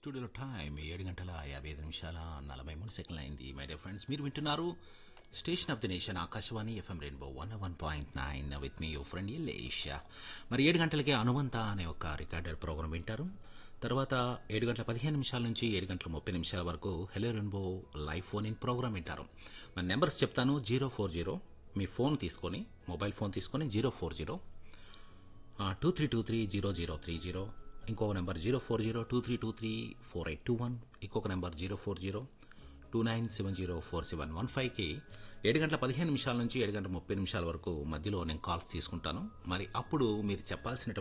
స్టూడియోలో టైం ఏడు గంటల యాభై ఐదు నిమిషాల నలభై మూడు సెకండ్లు అయింది మై డియర్ ఫ్రెండ్స్ మీరు వింటున్నారు station of the nation Akashvani FM rainbow one one point nine with me your friend Lesha మరి ఏడు గంటలకే అనువంత అనే ఒక రికార్డెడ్ ప్రోగ్రామ్ వింటారు తర్వాత ఏడు గంటల పదిహేను నిమిషాల నుంచి ఏడు గంటల ముప్పై నిమిషాల వరకు hello rainbow live phone in programme వింటారు మన నెంబర్స్ చెప్తాను జీరో ఫోర్ జీరో మీ ఫోన్ తీసుకొని మొబైల్ ఫోన్ తీసుకొని zero four zero two three two three zero zero three zero ఇంకొక number zero four zero two three two three four eight two one ఇంకొక number zero four zero two nine seven zero four seven one ఫైవ్కి ఏడు గంటల పదిహేను నిమిషాల నుంచి ఏడు గంటల ముప్పై నిమిషాల వరకు మధ్యలో నేను కాల్స్ తీసుకుంటాను మరి అప్పుడు మీరు చెప్పాల్సిన